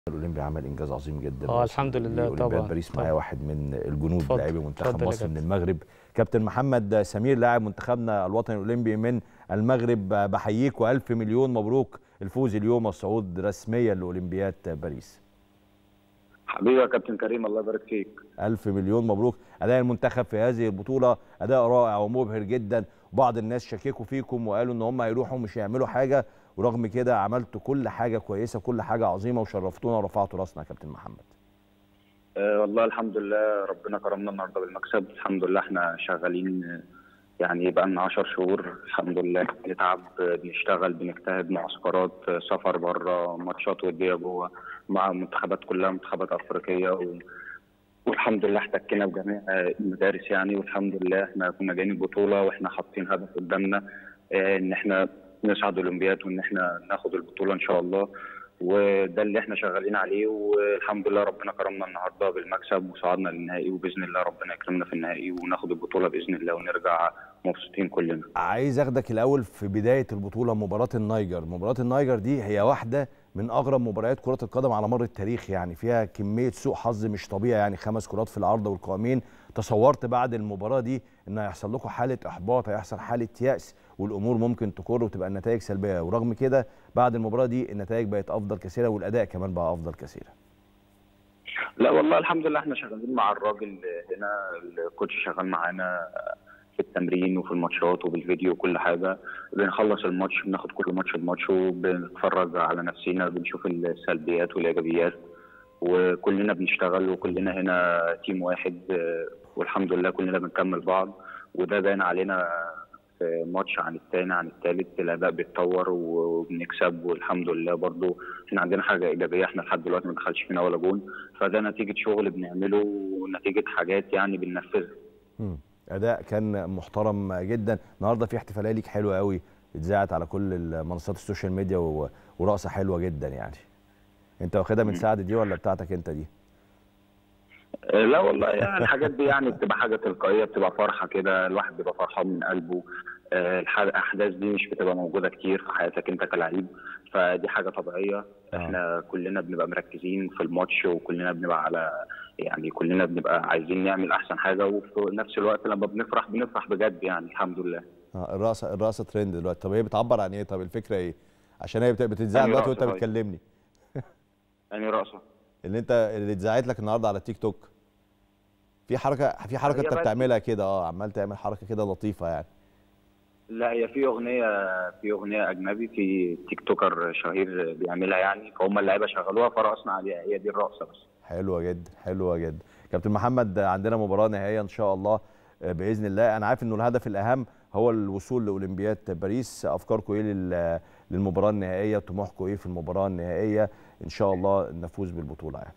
الاولمبي عمل انجاز عظيم جدا اه الحمد لله أولمبياد طبعا باريس طبعا. معايا واحد من الجنود اتفضل، لاعبي منتخب اتفضل يا مصر من كابتن. المغرب كابتن محمد سمير لاعب منتخبنا الوطني الاولمبي من المغرب بحييك والف مليون مبروك الفوز اليوم والصعود رسميا لاولمبياد باريس حبيبي يا كابتن كريم الله يبارك فيك ألف مليون مبروك أداء المنتخب في هذه البطولة أداء رائع ومبهر جدا بعض الناس شككوا فيكم وقالوا إن هم هيروحوا مش هيعملوا حاجة ورغم كده عملتوا كل حاجة كويسة كل حاجة عظيمة وشرفتونا ورفعتوا راسنا يا كابتن محمد أه والله الحمد لله ربنا كرمنا النهارده بالمكسب الحمد لله احنا شغالين آه، يعني بقى لنا 10 شهور الحمد لله بنتعب آه، بنشتغل بنجتهد معسكرات آه، سفر بره ماتشات وديه جوه مع منتخبات كلها منتخبات افريقيه و... والحمد لله احتكينا بجميع آه، المدارس يعني والحمد لله احنا كنا جايين البطوله واحنا حاطين هدف قدامنا آه، ان احنا نصعد اولمبياد وان احنا ناخد البطوله ان شاء الله وده اللي احنا شغالين عليه والحمد لله ربنا كرمنا النهارده بالمكسب وصعدنا للنهائي وباذن الله ربنا يكرمنا في النهائي وناخد البطوله باذن الله ونرجع مبسوطين كلنا. عايز أخدك الأول في بداية البطولة مباراة النيجر مباراة النيجر دي هي واحدة من أغرب مباريات كرة القدم على مر التاريخ يعني فيها كمية سوء حظ مش طبيعي يعني خمس كرات في العارضة والقائمين تصورت بعد المباراة دي إن هيحصل لكم حالة إحباط هيحصل حالة يأس والأمور ممكن تكر وتبقى النتائج سلبية ورغم كده بعد المباراة دي النتائج بقت أفضل كثيرا والأداء كمان بقى أفضل كثيرا لا والله الحمد لله احنا شغالين مع الراجل هنا الكوتش شغال معانا في التمرين وفي الماتشات وبالفيديو وكل حاجه بنخلص الماتش بناخد كل ماتش بماتش وبنتفرج على نفسنا بنشوف السلبيات والايجابيات وكلنا بنشتغل وكلنا هنا تيم واحد اه، والحمد لله كلنا بنكمل بعض وده باين علينا في ماتش عن التاني عن التالت الاداء بيتطور وبنكسب والحمد لله برضو احنا عندنا حاجه ايجابيه احنا لحد دلوقتي ما دخلش فينا ولا جون فده نتيجه شغل بنعمله ونتيجه حاجات يعني بننفذها مم. اداء كان محترم جدا النهارده في احتفاليه ليك حلوه قوي اتذاعت على كل منصات السوشيال ميديا و... ورقصه حلوه جدا يعني انت واخدها من مم. سعد دي ولا بتاعتك انت دي اه، لا والله يعني الحاجات دي يعني بتبقى حاجه تلقائيه بتبقى فرحه كده الواحد بيبقى فرحان من قلبه اه، الح- الاحداث دي مش بتبقى موجوده كتير في حياتك انت كلاعب فدي حاجه طبيعيه احنا كلنا بنبقى مركزين في الماتش وكلنا بنبقى على يعني كلنا بنبقى عايزين نعمل احسن حاجه وفي نفس الوقت لما بنفرح بنفرح بجد يعني الحمد لله آه، الرقصه الرقصه ترند دلوقتي طب هي بتعبر عن ايه طب الفكره ايه عشان هي بت- بتتذاع أنهي دلوقتي وانت رقصة طيب؟ بتكلمني يعني رقصه اللي انت اللي اتذاعت لك النهارده على التيك توك في حركه في حركه هي انت بس- بتعملها كده اه عمال تعمل حركه كده لطيفه يعني لا هي في اغنيه في اغنيه اجنبي في تيك توكر شهير بيعملها يعني فهم اللعيبه شغلوها فرقصنا عليها هي دي الرقصه بس حلوه جدا حلوه جدا كابتن محمد عندنا مباراه نهائيه ان شاء الله آه، باذن الله انا عارف انه الهدف الاهم هو الوصول لاولمبياد باريس افكاركم ايه لل- للمباراه النهائيه طموحكم ايه في المباراه النهائيه ان شاء الله نفوز بالبطوله يعني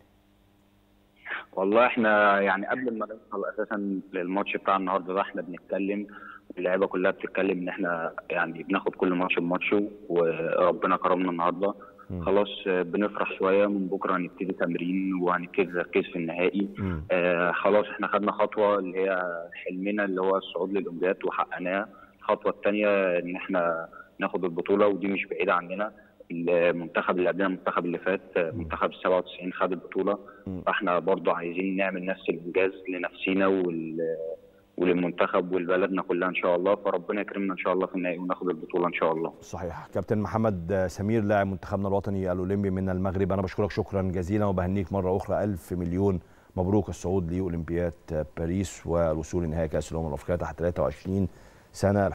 والله احنا يعني قبل ما ندخل اساسا للماتش بتاع النهارده ده احنا بنتكلم واللعيبه كلها بتتكلم ان احنا يعني بناخد كل ماتش بماتشه وربنا كرمنا النهارده مم. خلاص آه، بنفرح شويه من بكره هنبتدي تمرين وهنبتدي تركيز في النهائي مم. آه خلاص احنا خدنا خطوه اللي هي حلمنا اللي هو الصعود للاولمبياد وحققناه الخطوه الثانيه ان احنا ناخد البطوله ودي مش بعيده عننا المنتخب اللي قبلنا المنتخب اللي فات آه، منتخب 97 خد البطوله مم. فاحنا برضو عايزين نعمل نفس الانجاز لنفسينا وال وللمنتخب ولبلدنا كلها ان شاء الله فربنا يكرمنا ان شاء الله في النهائي وناخد البطوله ان شاء الله صحيح كابتن محمد سمير لاعب منتخبنا الوطني الاولمبي من المغرب انا بشكرك شكرا جزيلا وبهنيك مره اخرى الف مليون مبروك الصعود لاولمبياد باريس والوصول لنهائي كاس الامم الافريقيه تحت 23 سنه